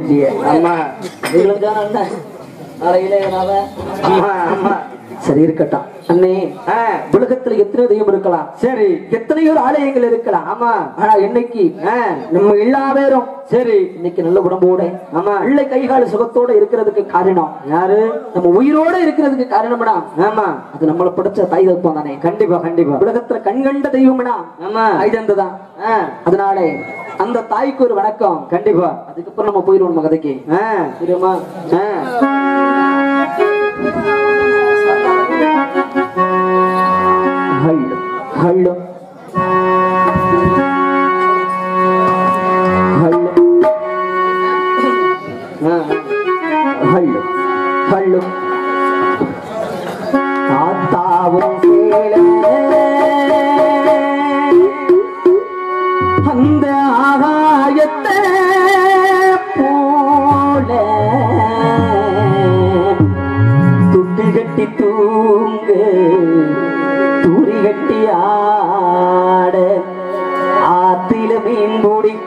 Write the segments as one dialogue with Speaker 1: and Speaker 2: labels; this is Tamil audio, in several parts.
Speaker 1: ஆமா
Speaker 2: நீங்களும் தான் அண்ணன் நாளையிலே நாம
Speaker 1: ஆமா ஆமா
Speaker 2: சரி இருக்கட்டும் அண்ணே
Speaker 1: ஆ,
Speaker 2: உலகத்துல எத்தனையோ தெய்வம் இருக்கலாம்
Speaker 1: சரி
Speaker 2: எத்தனையோ ஆலயங்கள் இருக்கலாம்
Speaker 1: ஆமா
Speaker 2: ஆனா இன்னைக்கு
Speaker 1: ஆ,
Speaker 2: நம்ம எல்லா பேரும்
Speaker 1: சரி
Speaker 2: இன்னைக்கு நல்ல உடம்போட
Speaker 1: ஆமா
Speaker 2: நல்ல கைகால சுகத்தோட இருக்கிறதுக்கு காரணம்
Speaker 1: யாரு
Speaker 2: நம்ம உயிரோட இருக்கிறதுக்கு காரணம்னா
Speaker 1: ஆமா
Speaker 2: அது நம்மள படைச்ச தாய் தப்பம் தானே
Speaker 1: கண்டிப்பா கண்டிப்பா
Speaker 2: உலகத்துல கண்கண்ட தெய்வம்னா
Speaker 1: ஆமா
Speaker 2: ஐதந்துதான்
Speaker 1: ஆ,
Speaker 2: அதனால அந்த தாய்க்கு ஒரு வணக்கம்
Speaker 1: கண்டிப்பா
Speaker 2: அதுக்கப்புறம் நம்ம போயிடுவோம் நம்ம கதைக்கு
Speaker 1: ஆ,
Speaker 2: தெரியுமா
Speaker 1: ஆ,
Speaker 2: ஹல்லு ஹல்லு ஹல்லு
Speaker 1: ஆ,
Speaker 2: ஹல்லு ஹல்லு தாத்தாவும் சேல அந்த ஆகாயத்தை போல துட்டு கட்டி தூங்க தூரி கட்டி ஆட ஆத்தில மீன் பிடிக்க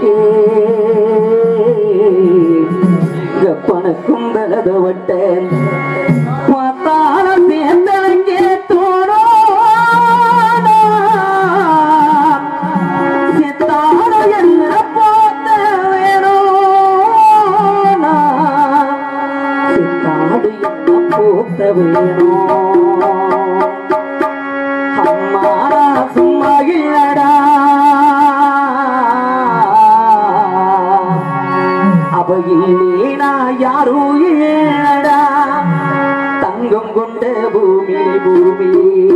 Speaker 2: கப்பனுக்கும் தலதவட்டேன் பார்த்தால சேர்ந்தவங்கே தோணோ சித்தாட என்ன போத்த வேணும் சித்தாடு என்ன போத்த வேணும் அம்மாடா சும்மா இல்லடா அவையிலே நான் யாரும் இல்லடா தங்கம் கொண்ட பூமி பூமி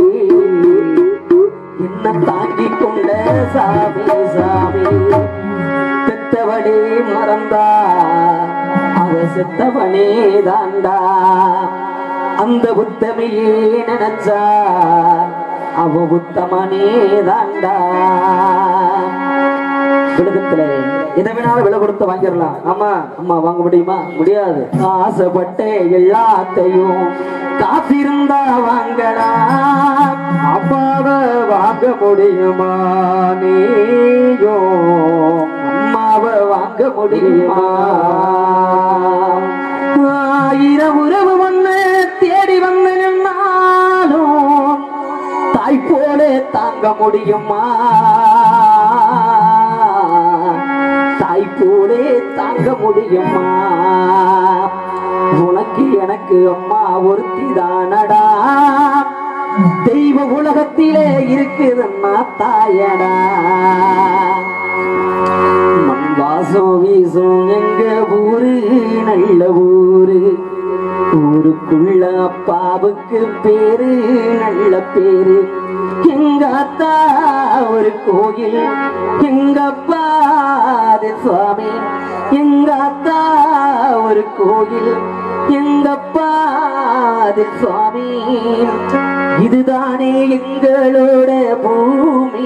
Speaker 2: என்ன தாங்கி கொண்ட சாமி சாமி பெத்தவளே மறந்தா அவ செத்தவனே தாண்டா அந்த உத்தமையே நினைச்சா அவ உத்தமனே தாண்டா விழுகத்துல எதை வேணாலும் விலை கொடுத்து வாங்கிடலாம்
Speaker 1: ஆமா
Speaker 2: அம்மா வாங்க முடியுமா
Speaker 1: முடியாது
Speaker 2: ஆசைப்பட்ட எல்லாத்தையும் காத்திருந்தா வாங்கலாம்
Speaker 1: அப்பாவை வாங்க முடியுமா நீயோ
Speaker 2: அம்மாவை வாங்க முடியுமா ஆயிரம் உறவு ஒண்ணு தேடி வந்து நின்னாலும் தாய் போல தாங்க முடியுமா தாய் போலே தாங்க முடியுமா உனக்கு எனக்கு அம்மா ஒருத்தி தானடா தெய்வ உலகத்திலே இருக்குதுன்னா தாயடா மண் வாசம் வீசும் எங்க ஊரு நல்ல ஊரு ஊருக்குள்ள அப்பாவுக்கு பேரு நல்ல பேரு எங்க அத்தா ஒரு கோயில் எங்க அப்பா அது சுவாமி எங்க அத்தா ஒரு கோயில் எங்க அப்பா அது சுவாமி இதுதானே எங்களோட பூமி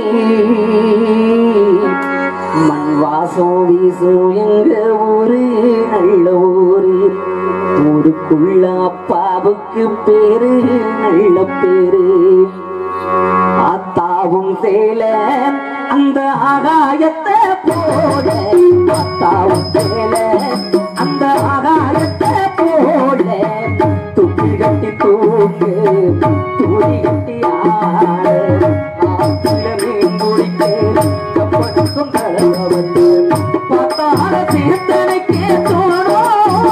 Speaker 2: மண் வாசம் வீசும் எங்க ஊரு நல்ல ஊரு ஊருக்குள்ள அப்பாவுக்கு பேரு நல்ல பேரு அத்தாவும் சேல அந்த ஆகாயத்தை போல அத்தாவும் சேல அந்த ஆகாயத்தை போல துப்பி கட்டி தூக்கு தூரி கட்டி ஆடு ஆத்துல மீன் முடிக்க கப்பனுக்கும் தலைவட்டு பார்த்தால தீர்த்தனைக்கே தோணும்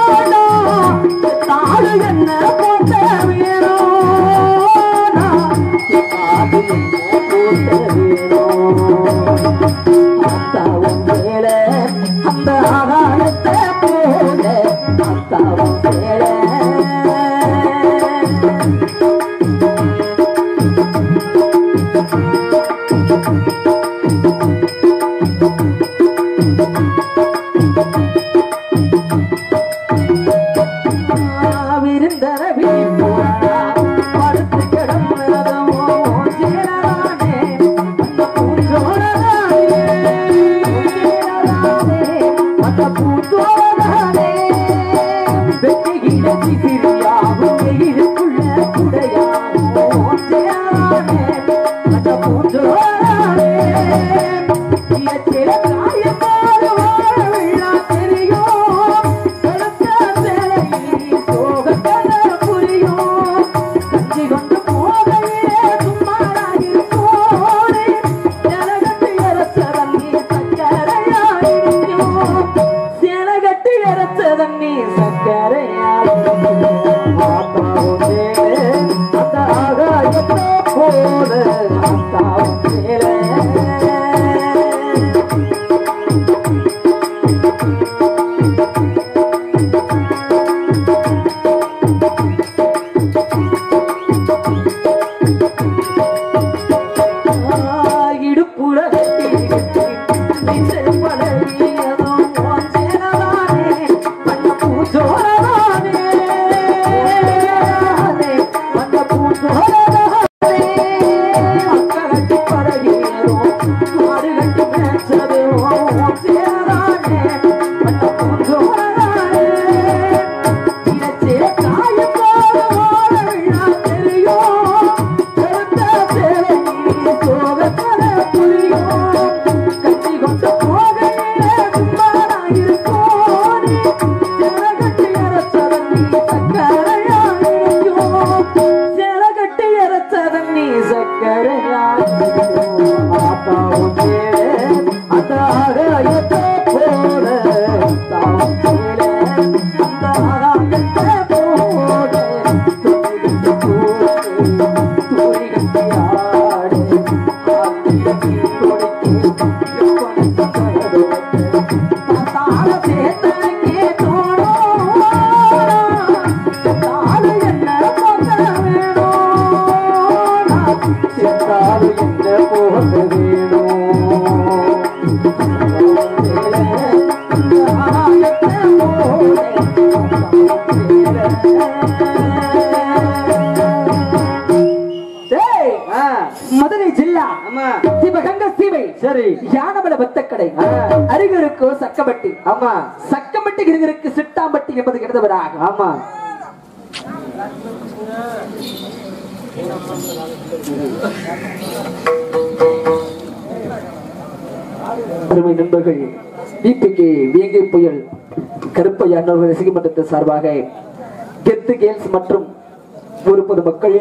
Speaker 2: தாடு என்ன போட்ட வேணும் தாடு என்ன போட்ட வேணும் அத்தாவும் மேல அந்த ஆகாயத்தை இடுப்புல கட்டி கட்டி நீச்சல் பழகியதும் உன் சேனதானே பண்ண பூச்சோரதானே பண்ண பூச்சோரதானே மக்களுக்கு பழகியதும் மாடு கட்டி மேய்ச்சதும் உன் சேனதானே பண்ண பூச்சோரதானே இனச்சே காயம் போல ஓட விழா தெரியும் பெருத்த சேலை நீ சோகத்தல புரியும் கட்டி கொண்டு போகையிலே சும்மாராயிருக்கோனே சேலை கட்டி அரைச்சதன் நீ சக்கரையாயிருக்கும் சேலை கட்டி அரைச்சதன் நீ சக்கரையாயிருக்கும் ஆத்தா உன்னே அந்த ஆகாயத்தை போல தாம் கீழே அந்த ஆகாயத்தை போல துணிகட்டு போட்டு துணிகட்டி ஆடு ஆத்திரத்தி கொடுத்து எப்பொழுது கருதுவது தாள சேத்தனக்கே தோணும் தாள என்ன போக வேணும்
Speaker 1: செத்தால் என்ன போக
Speaker 2: டேய்,
Speaker 1: ஆ,
Speaker 2: மதுரை ஜில்லா
Speaker 1: ஆமா
Speaker 2: சிவகங்க சீமை
Speaker 1: சரி
Speaker 2: யானமல பத்தக்கடை
Speaker 1: ஆ.
Speaker 2: அருகருக்கு சக்கம்பட்டி
Speaker 1: ஆமா
Speaker 2: சக்கம்பட்டி கிருகருக்கு சிட்டாம்பட்டி என்பது எழுதவராக
Speaker 1: ஆமா
Speaker 2: அருமை நண்பர்கள் பிபிகே வியங்கை புயல் கருப்பையா அண்ணர்கள் ரசிக மன்றத்தின் சார்பாக கெத்து கேல்ஸ் மற்றும் ஒரு பொது மக்கள்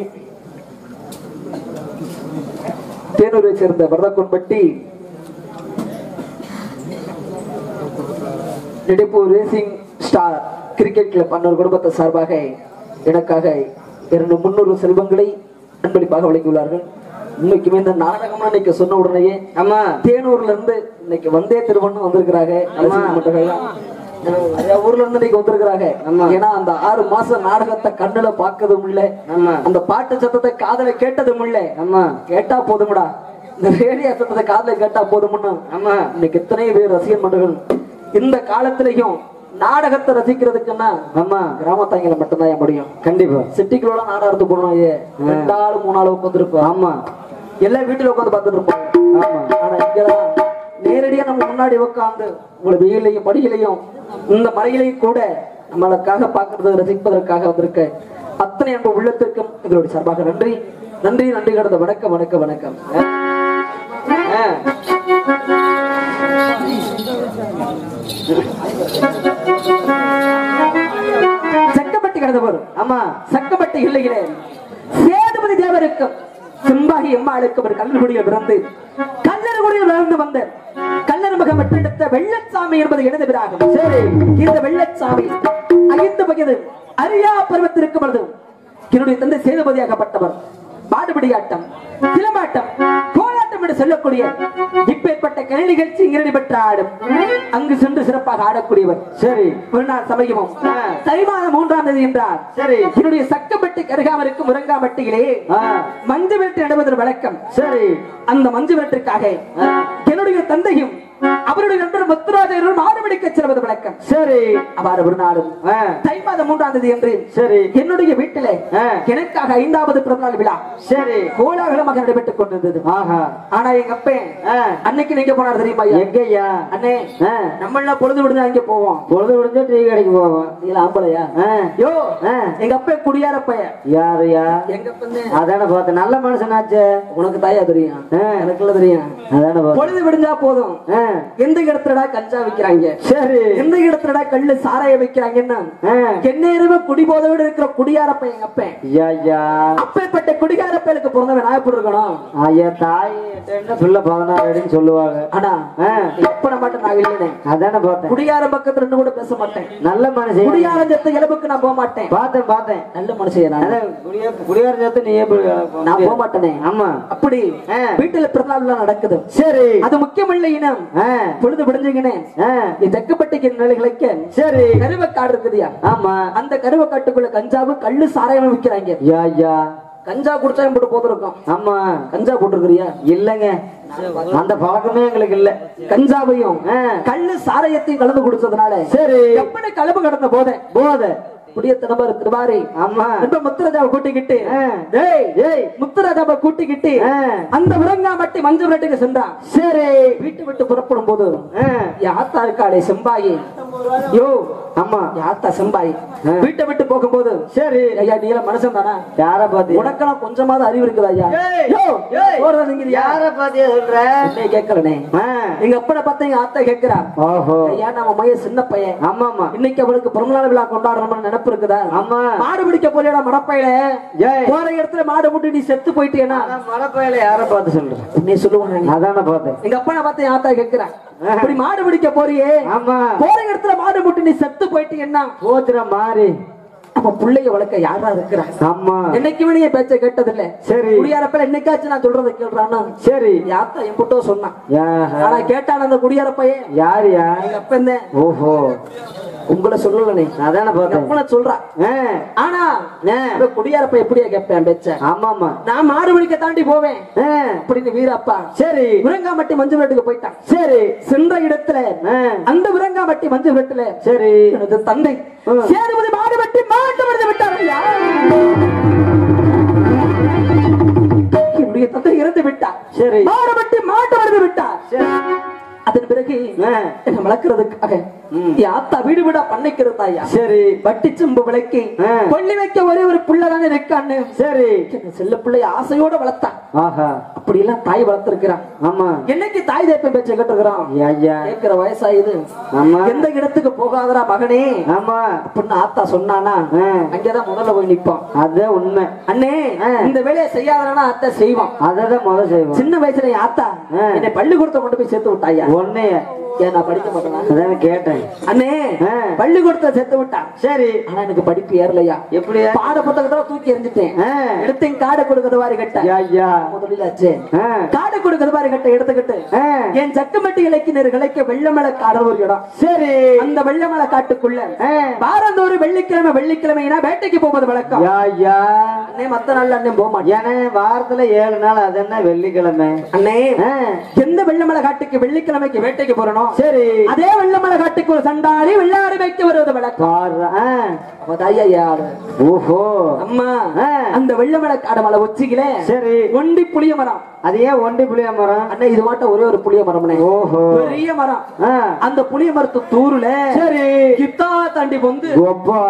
Speaker 2: தேனூரை சேர்ந்த Varadakonpatti Neduppur racing star cricket club அன்னொரு குடும்பத்தை சார்பாக எனக்காக இரண்டு முன்னூறு செல்வங்களை அன்பளிப்பாக வழங்கியுள்ளார்கள் உண்மைக்குமே இந்த நாடகம்னு இன்னைக்கு சொன்ன உடனேயே
Speaker 1: ஆமா
Speaker 2: தேனூர்ல இருந்து இன்னைக்கு வந்தே திருவண்ணு வந்திருக்கிறாங்க ரசிகர் மன்றங்கள். நிறைய ஊர்ல இருந்து இன்னைக்கு வந்திருக்கிறாங்க
Speaker 1: ஆமா.
Speaker 2: ஏன்னா அந்த ஆறு மாசம் நாடகத்தை கண்ணுல பாக்கதும் இல்ல
Speaker 1: ஆமா.
Speaker 2: அந்த பாட்டு சத்தத்தை காதுல கேட்டதும் இல்ல
Speaker 1: ஆமா
Speaker 2: கேட்டா போதும்டா இந்த ரேடியோ சத்தத்தை காதுல கேட்டா போதும்னு
Speaker 1: ஆமா
Speaker 2: இன்னைக்கு எத்தனை பேர் ரசிகர் மன்றங்கள் இந்த காலத்திலையும் நாடகத்தை ரசிக்கிறதுக்குன்னா
Speaker 1: ஆமா
Speaker 2: கிராமத்தாங்கில மட்டும்தான் ஏன் முடியும்
Speaker 1: கண்டிப்பா
Speaker 2: சிட்டிக்குள்ள நாடகத்து போனோம் ஏ ரெண்டு ஆளு மூணு ஆளு உட்காந்துருப்போம்
Speaker 1: ஆமா
Speaker 2: எல்லா வீட்டுல உட்காந்து பார்த்துட்டு இருப்போம்
Speaker 1: ஆமா
Speaker 2: ஆனா இங்கதான் நேரடியா நம்ம முன்னாடி உட்காந்து உங்களை வெயிலையும் படியிலையும் இந்த மலையிலையும் கூட நம்மளுக்காக பார்க்கறது ரசிப்பதற்காக வந்திருக்க அத்தனை அன்பு உள்ளத்திற்கும் எங்களுடைய சார்பாக நன்றி நன்றி நன்றி கடந்த வணக்கம் வணக்கம் வணக்கம்
Speaker 1: ஆ,
Speaker 2: சக்கப்பட்டி கடந்த வரும்
Speaker 1: ஆமா
Speaker 2: சக்கப்பட்டி இல்லைகளே சேதுபதி தேவருக்கும் சிம்பாகி அம்மாளுக்கும் ஒரு கல்லூரியில் பிறந்து கல்லூரியில் வளர்ந்து வந்த கல்லர் மகம் பெற்றெடுத்த வெள்ளச்சாமி என்பது எனது பிராகம் சரி இந்த வெள்ளச்சாமி ஐந்து வயது அரியா பருவத்திற்கு பொழுது என்னுடைய தந்தை சேதுபதியாகப்பட்டவர் பாடுபடியாட்டம் சிலம்பாட்டம் கோலாட்டம் என்று சொல்லக்கூடிய இப்பேற்பட்ட கலை நிகழ்ச்சி இங்கே நடைபெற்ற ஆடும் அங்கு சென்று சிறப்பாக ஆடக்கூடியவர்
Speaker 1: சரி
Speaker 2: ஒரு நாள் சமயமும்
Speaker 1: ஆ.
Speaker 2: தை மாதம் மூன்றாம் தேதி என்றார்
Speaker 1: சரி
Speaker 2: என்னுடைய சக்கப்பட்டி கருகாமருக்கு முருங்காமட்டியிலே
Speaker 1: ஆ,
Speaker 2: மஞ்சு விரட்டு நடுவதன் வழக்கம்
Speaker 1: சரி
Speaker 2: அந்த மஞ்சு விரட்டிற்காக
Speaker 1: ஆ,
Speaker 2: என்னுடைய தந்தையும் அவருடைய நண்பர் முத்துராஜரும் மாடுபிடிக்க செல்வது வழக்கம்
Speaker 1: சரி
Speaker 2: அவ்வாறு ஒரு நாளும்
Speaker 1: ஆ,
Speaker 2: தை மாதம் மூன்றாம் தேதி என்று
Speaker 1: சரி
Speaker 2: என்னுடைய வீட்டிலே
Speaker 1: ஆ.
Speaker 2: எனக்காக ஐந்தாவது பிறந்தநாள் விழா
Speaker 1: சரி
Speaker 2: கோலாகலமாக நடைபெற்றுக் கொண்டிருந்தது
Speaker 1: ஆஹா
Speaker 2: ஆனா எங்க அப்பன்
Speaker 1: ஆ,
Speaker 2: அன்னைக்கு நீங்க போனார் தெரியுமா ஐயா?
Speaker 1: எங்கய்யா
Speaker 2: அண்ணே
Speaker 1: ஆ,
Speaker 2: நம்ம எல்லாம் பொழுது விடுங்க அங்க போவோம்
Speaker 1: பொழுது விடுஞ்சா டீ கடைக்கு போவோம்
Speaker 2: நீல ஆம்பளையா
Speaker 1: ஆ,
Speaker 2: யோ
Speaker 1: ஆ.
Speaker 2: எங்க அப்பா குடியார பையன்
Speaker 1: யாருயா
Speaker 2: எங்க அப்பன்னு
Speaker 1: அதான பார்த்தேன் நல்ல மனுஷனாச்சே
Speaker 2: உனக்கு தாயா தெரியும்
Speaker 1: ஆ.
Speaker 2: எனக்குள்ள தெரியும்
Speaker 1: அதான பார்த்தேன்
Speaker 2: பொழுது விடிஞ்சா போதும்
Speaker 1: ஆ,
Speaker 2: எந்த இடத்துலடா கஞ்சா விக்கிறாங்க
Speaker 1: சரி
Speaker 2: எந்த இடத்துலடா கல்லு சாராய வைக்கிறாங்கன்னா
Speaker 1: ஆ,
Speaker 2: எந்நேரமே குடிபோதோடு இருக்கிற குடியாரப்ப எங்க அப்பன்
Speaker 1: ஐயா, ஐயா
Speaker 2: அப்பேற்பட்ட குடிகாரப்பயலுக்கு பிறந்தவன் நான் எப்படி இருக்கணும்
Speaker 1: ஐயா தாய் என்ன பிள்ளை பதினாறு அடின்னு சொல்லுவாங்க
Speaker 2: ஆனா
Speaker 1: ஆ,
Speaker 2: எப்ப மாட்டேன் நான் இல்லைனே
Speaker 1: அதான பார்த்தேன்
Speaker 2: குடியார பக்கத்துல இருந்து கூட பேச மாட்டேன்
Speaker 1: நல்ல மனுஷன்
Speaker 2: குடியாரம் செத்த இலவுக்கு நான் போக மாட்டேன்
Speaker 1: பார்த்தேன் பார்த்தேன்
Speaker 2: நல்ல மனுஷன் நான்
Speaker 1: அதான் குடியா குடியார சேர்த்து நீ எப்படி
Speaker 2: நான் போக மாட்டேனே
Speaker 1: ஆமா
Speaker 2: அப்படி
Speaker 1: ஆ.
Speaker 2: வீட்டுல பிறந்தநாள் விழா நடக்குது
Speaker 1: சரி
Speaker 2: அது முக்கியமில்லை இனம்
Speaker 1: ஆ,
Speaker 2: பொழுது விடிஞ்சுங்கன்னு
Speaker 1: ஆ,
Speaker 2: தெக்கப்பட்டிக்கு நிலைகளுக்கு
Speaker 1: சரி
Speaker 2: கருவக்காடு இருக்குதுயா
Speaker 1: ஆமா
Speaker 2: அந்த கருவக்காட்டுக்குள்ள கஞ்சாவு கள்ளு சாராயம் விக்கிறாங்க
Speaker 1: ஐயா ஐயா
Speaker 2: கஞ்சா குடிச்சாயும் போட்டு போத்திருக்கோம்
Speaker 1: ஆமா
Speaker 2: கஞ்சா போட்டிருக்கிறியா
Speaker 1: இல்லங்க அந்த பழக்கமே எங்களுக்கு இல்ல
Speaker 2: கஞ்சாவையும்
Speaker 1: ஆ.
Speaker 2: கள்ளு சாராயத்தையும் கலந்து குடிச்சதுனால
Speaker 1: சரி
Speaker 2: எப்படி கலப்பு கடந்த போதே
Speaker 1: போத
Speaker 2: குடியத்தனமா இருக்கு பாரு
Speaker 1: ஆமா
Speaker 2: நண்ப முத்துராஜாவை கூட்டிக்கிட்டு
Speaker 1: ஆ.
Speaker 2: டேய்
Speaker 1: ஏய்
Speaker 2: முத்துராஜாவை கூட்டிக்கிட்டு
Speaker 1: ஆ.
Speaker 2: அந்த விரங்காமட்டி மஞ்சள் விரட்டுக்கு சென்றான்
Speaker 1: சரி
Speaker 2: வீட்டு விட்டு புறப்படும் போது
Speaker 1: ஆ.
Speaker 2: என் ஆத்தா இருக்காளே செம்பாயி யோ
Speaker 1: ஆமா
Speaker 2: என் ஆத்தா செம்பாயி
Speaker 1: ஆ.
Speaker 2: வீட்டை விட்டு போகும்போது
Speaker 1: சரி
Speaker 2: ஐயா நீல மனுஷன் தானா
Speaker 1: யார பாத்தி
Speaker 2: உனக்கெல்லாம் கொஞ்சமாவது அறிவு இருக்குதா ஐயா
Speaker 1: ஏய்.
Speaker 2: யோ,
Speaker 1: ஏய்.
Speaker 2: போறதா நீங்கிறியா?
Speaker 1: யார பாத்தியா சொல்ற
Speaker 2: என்னை கேட்கலனே
Speaker 1: ஆ.
Speaker 2: எங்க அப்பனை பார்த்து எங்க ஆத்தா கேட்கிறா
Speaker 1: ஓஹோ
Speaker 2: ஐயா நம்ம மைய சின்ன பையன்
Speaker 1: ஆமா ஆமா
Speaker 2: இன்னைக்கு அவனுக்கு பிறந்தநாள் விழா கொண்டாடணும்னு நினைப்பு இருக்குதா
Speaker 1: ஆமா
Speaker 2: மாடு பிடிக்க போலியடா மடப்பையில
Speaker 1: ஏய்
Speaker 2: போற இடத்துல மாடு முட்டி நீ செத்து போயிட்டேனா
Speaker 1: அதான் மடப்பையில யார பார்த்து சொல்ற
Speaker 2: நீ சொல்லுவாங்க
Speaker 1: அதான பார்த்தேன்
Speaker 2: எங்க அப்பனை பார்த்து என் ஆத்தா கேட்கிறேன் இப்படி மாடு பிடிக்க போறியே
Speaker 1: ஆமா
Speaker 2: போற இடத்துல மாடு முட்டி நீ செத்து போயிட்டீங்கன்னா
Speaker 1: போச்சுற மாறி
Speaker 2: அப்ப புள்ளைய வளர்க்க யாரா இருக்கிறா
Speaker 1: ஆமா
Speaker 2: என்னைக்குமே நீ பேச்ச கேட்டதில்ல
Speaker 1: சரி
Speaker 2: குடியாரப்ப என்னைக்காச்சும் நான் சொல்றதை கேள்றானா
Speaker 1: சரி
Speaker 2: யாத்தா என் புட்டோ சொன்னான்
Speaker 1: யாஹா.
Speaker 2: ஆனா கேட்டான் அந்த குடியாரப்பையே
Speaker 1: யாருயா
Speaker 2: எங்க அப்பன் தான்
Speaker 1: ஓஹோ
Speaker 2: உங்களை சொல்லலனே
Speaker 1: அதான
Speaker 2: எங்க
Speaker 1: பார்த்தேன்
Speaker 2: அப்பனை சொல்றா
Speaker 1: ஆ.
Speaker 2: ஆனா
Speaker 1: ஆ.
Speaker 2: அந்த குடியாரப்ப எப்படியா கேட்பேன் பேச்ச
Speaker 1: ஆமாமா
Speaker 2: நான் மாடு பிடிக்க தாண்டி போவேன்
Speaker 1: ஆ.
Speaker 2: அப்படின்னு வீரப்பா
Speaker 1: சரி
Speaker 2: விரங்காமட்டி மஞ்சள் வீட்டுக்கு போயிட்டான்
Speaker 1: சரி
Speaker 2: சென்ற இடத்துல
Speaker 1: ஆ.
Speaker 2: அந்த விரங்காமட்டி மஞ்சள் வீட்டுல
Speaker 1: சரி
Speaker 2: எனது தந்தை
Speaker 1: ம்.
Speaker 2: சேதுபதி மாடு வெட்டி மாட்டு மருந்து விட்டார் ஐயா என்னுடைய தந்தை இறந்து விட்டார்
Speaker 1: சரி
Speaker 2: மாடு வெட்டி மாட்டு மருந்து விட்டார்
Speaker 1: சரி
Speaker 2: அதன் பிறகு
Speaker 1: ஆ.
Speaker 2: என்ன வளர்க்கறதுக்காக
Speaker 1: ம்.
Speaker 2: என் ஆத்தா வீடு வீடா பண்ணிக்கிறது ஐயா
Speaker 1: சரி
Speaker 2: வட்டி செம்பு விளக்கி
Speaker 1: ஆ.
Speaker 2: கொல்லி வைக்க ஒரே ஒரு புள்ளதானே இருக்கான்னு
Speaker 1: சரி
Speaker 2: என்ன செல்ல பிள்ளை ஆசையோட வளர்த்தான்
Speaker 1: ஆஹா
Speaker 2: அப்படி எல்லாம் தாய் வளர்த்திருக்கிறான்
Speaker 1: ஆமா
Speaker 2: என்னைக்கு தாய் தேப்பன் பேச்ச கேட்டுக்கிறான்
Speaker 1: ஐயா
Speaker 2: கேட்கிற வயசாயுது
Speaker 1: ஆமா
Speaker 2: எந்த இடத்துக்கு போகாதடா மகனே
Speaker 1: ஆமா
Speaker 2: அப்படின்னு ஆத்தா சொன்னானா
Speaker 1: ஆ.
Speaker 2: அங்கேதான் முதல்ல போய் நிப்பான்
Speaker 1: அதான் உண்மை
Speaker 2: அண்ணே
Speaker 1: ஆ.
Speaker 2: இந்த வேலையை செய்யாதனா அத்தை செய்வான்
Speaker 1: அததான் முத செய்வோம்
Speaker 2: சின்ன வயசுல என் ஆத்தா
Speaker 1: ஆ.
Speaker 2: என்னை பள்ளிக்கூடத்தை கொண்டு போய் சேர்த்து விட்டாயா
Speaker 1: ஒன்னைய
Speaker 2: ஏன் நான் படிக்க மாட்டேனா
Speaker 1: அதான கேட்டேன்
Speaker 2: அண்ணே
Speaker 1: ஆ.
Speaker 2: பள்ளிக்கூடத்தை சேர்த்து விட்டான்
Speaker 1: சரி
Speaker 2: ஆனா எனக்கு படிப்பு ஏறலையா
Speaker 1: எப்படியா
Speaker 2: பாட புத்தகத்துல தூக்கி எறிஞ்சிட்டேன்
Speaker 1: ஆ.
Speaker 2: எடுத்தேன் காடை கொடுக்கறது மாதிரி கட்ட
Speaker 1: ஐயா
Speaker 2: முதலில் ஆச்சு
Speaker 1: ஆ.
Speaker 2: காடை கொடுக்கறது மாதிரி கட்ட எடுத்துக்கிட்டு
Speaker 1: ஆ.
Speaker 2: என் சக்கமட்டி இலக்கினர் கிளைக்க வெள்ளமலை காடல் ஒரு இடம்
Speaker 1: சரி
Speaker 2: அந்த வெள்ளமலை காட்டுக்குள்ள
Speaker 1: ஆ.
Speaker 2: வாரந்தோறும் வெள்ளிக்கிழமை வெள்ளிக்கிழமைனா வேட்டைக்கு போவது வழக்கம்
Speaker 1: ஐயா
Speaker 2: அண்ணே மத்த நாள்ல அண்ணே போக மாட்டேன்
Speaker 1: ஏன்னா வாரத்துல ஏழு நாள் அது என்ன வெள்ளிக்கிழமை
Speaker 2: அண்ணே
Speaker 1: ஆ.
Speaker 2: எந்த வெள்ளமலை காட்டுக்கு வெள்ளிக்கிழமைக்கு வேட்டைக்கு போறணும்
Speaker 1: சரி
Speaker 2: அதே வெள்ளமலை காட்டுக்கு ஒரு சண்டாரி வெள்ளாடு வைக்க வருவது வழக்கம்
Speaker 1: பாரு ஆ.
Speaker 2: அப்பதான் ஐயா யாரு
Speaker 1: ஓஹோ
Speaker 2: அம்மா
Speaker 1: ஆ.
Speaker 2: அந்த வெள்ளமலை காடு மலை உச்சிகளே
Speaker 1: சரி
Speaker 2: ஒண்டி புளிய மரம்
Speaker 1: அது ஏன் ஒண்டி புளிய மரம்
Speaker 2: அண்ணே இது மாட்ட ஒரே ஒரு புளிய மரம்னே
Speaker 1: ஓஹோ
Speaker 2: பெரிய மரம்
Speaker 1: ஆ.
Speaker 2: அந்த புளிய மரத்து தூருல
Speaker 1: சரி
Speaker 2: கித்தா தாண்டி வந்து
Speaker 1: அப்பா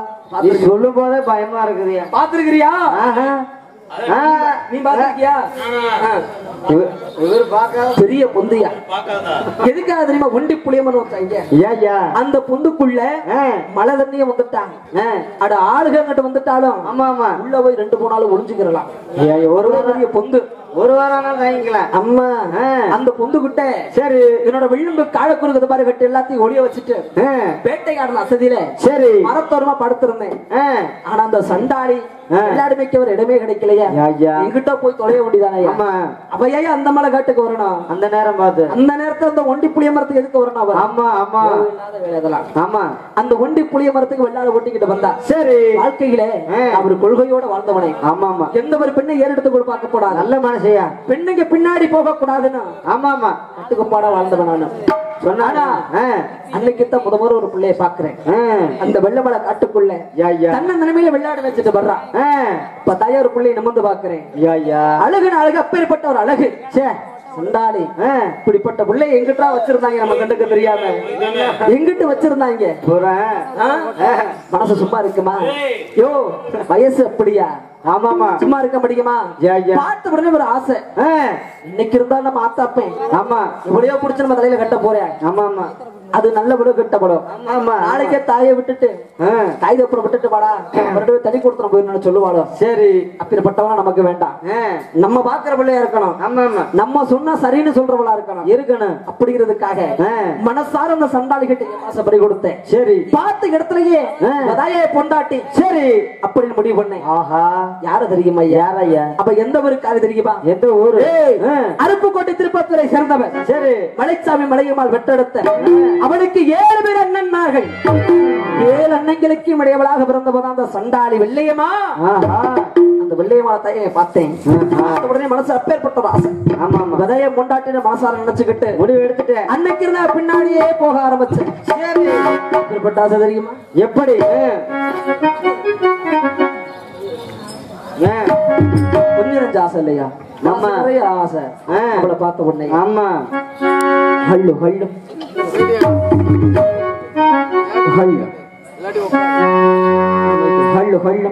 Speaker 1: நீ சொல்லும் போதே பயமா இருக்குதுயா
Speaker 2: பாத்துருக்கிறியா
Speaker 1: ஆஹா. ஆ.
Speaker 2: நீ பாத்திருக்கியா ஆ.
Speaker 1: இவ- இவர் பார்க்காத
Speaker 2: பெரிய பொந்தியா எதுக்காக தெரியுமா ஒண்டி புளிய மரம் வச்சாங்க
Speaker 1: ஐயா
Speaker 2: அந்த பொந்துக்குள்ள
Speaker 1: ஆ.
Speaker 2: மழை தண்ணிய வந்துட்டாங்க
Speaker 1: ஆ.
Speaker 2: அட ஆளுக அங்கிட்ட வந்துட்டாலும்
Speaker 1: ஆமா ஆமா
Speaker 2: உள்ள போய் ரெண்டு மூணு நாள் ஒளிஞ்சுக்கிறலாம்
Speaker 1: ஐயா, ஒரு
Speaker 2: ஒரு
Speaker 1: வாரம்
Speaker 2: பெரிய பொந்து
Speaker 1: ஒரு வாரம் நாள் வாங்கிக்கலாம்
Speaker 2: அம்மா
Speaker 1: ஆ.
Speaker 2: அந்த பொந்து கிட்ட
Speaker 1: சரி
Speaker 2: என்னோட விளிம்பு காழக்குறுக்கு பாரு கட்டு எல்லாத்தையும் ஒளிய வச்சுட்டு
Speaker 1: ஆ.
Speaker 2: வேட்டைக்காரன் அசதியில
Speaker 1: சரி
Speaker 2: மரத்தோரமா படுத்திருந்தேன்
Speaker 1: ஆ.
Speaker 2: ஆனா அந்த சண்டாடி
Speaker 1: ஆ.
Speaker 2: விளையாடுமைக்கு ஒரு இடமே கிடைக்கலையா
Speaker 1: ஐயா.
Speaker 2: எங்கிட்ட போய் தொலைய வேண்டியதானே
Speaker 1: ஆமா
Speaker 2: அப்ப ஏன் அந்த மலை காட்டுக்கு வரணும்
Speaker 1: அந்த நேரம் பார்த்து
Speaker 2: அந்த நேரத்துல அந்த ஒண்டி புளிய மரத்துக்கு எதுக்கு வரணும் அவர்
Speaker 1: ஆமா ஆமா
Speaker 2: இல்லாத வேலை இதெல்லாம்
Speaker 1: ஆமா
Speaker 2: அந்த ஒண்டி புளிய மரத்துக்கு வெள்ளாட ஒட்டிக்கிட்டு வந்தா
Speaker 1: சரி
Speaker 2: வாழ்க்கையில
Speaker 1: ஆ.
Speaker 2: அவர் கொள்கையோட வாழ்ந்தவனே
Speaker 1: ஆமா ஆமா
Speaker 2: எந்த ஒரு பெண்ணை ஏறெடுத்து கூட பார்க்க கூடாது
Speaker 1: நல்ல மனசையா
Speaker 2: பெண்ணுங்க பின்னாடி போக கூடாதுன்னு
Speaker 1: ஆமா ஆமா
Speaker 2: கட்டுக்குப்பாடா வாழ்ந்தவன் நானு
Speaker 1: சொன்னானா ஆ.
Speaker 2: அன்னைக்குத்தான் முத முறை ஒரு பிள்ளைய பாக்குறேன்
Speaker 1: ஆ.
Speaker 2: அந்த வெள்ளமலை காட்டுக்குள்ள
Speaker 1: ஐயா, ஐயா.
Speaker 2: தன்ன நிலைமையில விளையாட வச்சுட்டு வர்றான்
Speaker 1: ஆ.
Speaker 2: இப்ப தாயா ஒரு பிள்ளைய நிமிர்ந்து பாக்குறேன்
Speaker 1: ஐயா, ஐயா.
Speaker 2: அழகுன்னு அழகு அப்பேற்பட்ட ஒரு அழகு
Speaker 1: ச்சே.
Speaker 2: சுண்டாளி
Speaker 1: ஆ.
Speaker 2: இப்படிப்பட்ட பிள்ளை எங்கிட்டா வச்சிருந்தாங்க நம்ம கண்டுக்க தெரியாம எங்கிட்டு வச்சிருந்தாங்க
Speaker 1: புறேன்.
Speaker 2: ஆ? மனசு சும்மா இருக்குமா யோ வயசு அப்படியா
Speaker 1: ஆமாமா
Speaker 2: சும்மா இருக்க முடியுமா
Speaker 1: ஐயா, ஐயா.
Speaker 2: பார்த்த உடனே ஒரு ஆசை
Speaker 1: ஆ.
Speaker 2: இன்னைக்கு இருந்தா நம்ம ஆத்தாப்பேன்
Speaker 1: ஆமா
Speaker 2: எப்படியோ புடிச்சு நம்ம தலையில கட்ட போறேன்
Speaker 1: ஆமா ஆமா
Speaker 2: அது நல்ல விட கட்டப்படும்
Speaker 1: ஆமா
Speaker 2: நாளைக்கே தாயை விட்டுட்டு
Speaker 1: ஆ.
Speaker 2: தாய் தப்புறம் விட்டுட்டு வாடா மறுபடியும் தனி கொடுத்துட போயிடணும்னு சொல்லுவாளோ
Speaker 1: சரி
Speaker 2: அப்படிப்பட்டவனா நமக்கு வேண்டாம்
Speaker 1: ஆ.
Speaker 2: நம்ம பாக்குற பிள்ளையா இருக்கணும்
Speaker 1: ஆமா ஆமா
Speaker 2: நம்ம சொன்னா சரின்னு சொல்றவளா இருக்கணும்
Speaker 1: இருக்கணும்
Speaker 2: அப்படிங்கிறதுக்காக
Speaker 1: ஆ.
Speaker 2: மனசார அந்த சண்டாளி கிட்ட மனசை பறி கொடுத்தேன்
Speaker 1: சரி
Speaker 2: பார்த்த இடத்துலயே
Speaker 1: ஆ.
Speaker 2: தாயை பொண்டாட்டி
Speaker 1: சரி
Speaker 2: அப்படின்னு முடிவு பண்ணேன்
Speaker 1: ஆஹா
Speaker 2: யார தெரியுமா ஐயா
Speaker 1: யார் ஐயா
Speaker 2: அப்ப எந்த ஒரு காது தெரியுமா
Speaker 1: எந்த ஊரு
Speaker 2: ஏய்,
Speaker 1: ஆ.
Speaker 2: அருப்புக்கோட்டை திருப்பத்துறை சேர்ந்தவன்
Speaker 1: சரி
Speaker 2: மலைச்சாமி மலையம்மாள் வெட்டெடுத்த அவனுக்கு ஏழு பேர் அண்ணன்மார்கள் ஏழு அண்ணங்களுக்கும் இடையவளாக பிறந்தவதான் அந்த சண்டாளி வெள்ளையம்மா
Speaker 1: ஆஹா
Speaker 2: அந்த அந்த வெள்ளையமான தாயை பார்த்தேன் பார்த்த உடனே மனசு அப்பேற்பட்ட ஒரு ஆசை
Speaker 1: ஆமா ஆமா
Speaker 2: விதைய கொண்டாட்டின மனசார நினைச்சுக்கிட்டு
Speaker 1: முடிவு எடுத்துட்டேன்
Speaker 2: அன்னைக்கு இருந்தா பின்னாடியே போக ஆரம்பிச்சேன் எப்பேற்பட்ட ஆசை தெரியுமா
Speaker 1: எப்படி ஆ.
Speaker 2: கொஞ்சம் நெஞ்ச ஆசை இல்லையா
Speaker 1: ஆமா.
Speaker 2: மனசு நிறைய ஆசை
Speaker 1: ஆ.
Speaker 2: அவளை பார்த்த உடனே
Speaker 1: ஆமா
Speaker 2: ஹள்ளு ஹள்ளு ஹள்ளு ஹள்ளு ஹள்ளு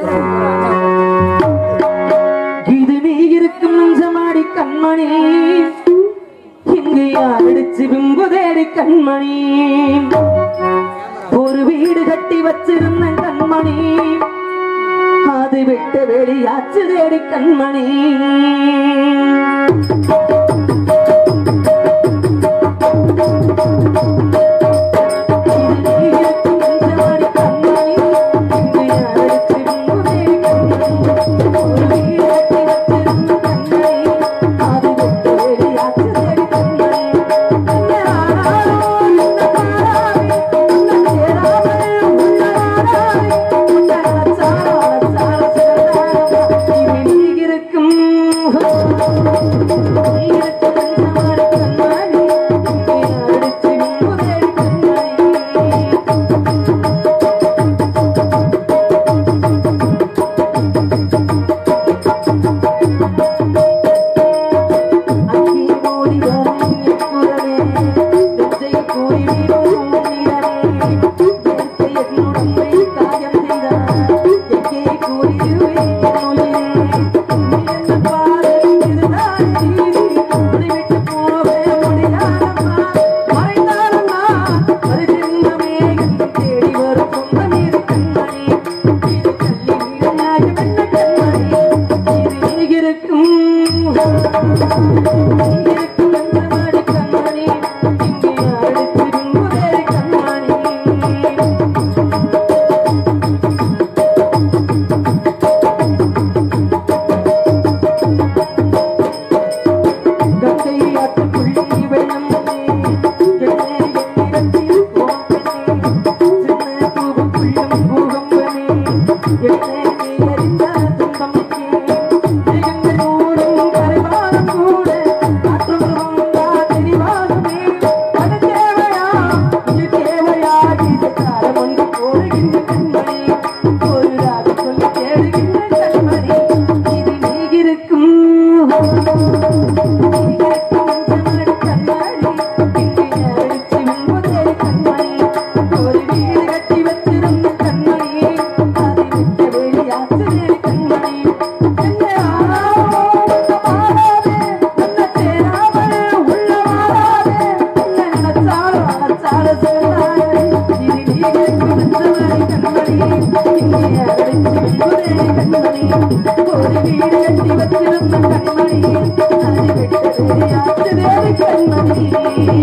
Speaker 2: இது நீ இருக்கும் நஞ்சமாடி கண்மணி இங்கு யாரடிச்சு பிம்பு தேடி கண்மணி ஒரு வீடு கட்டி வச்சிருந்த கண்மணி அது விட்டு வெளியாச்சு தேடி கண்மணி கண்மணி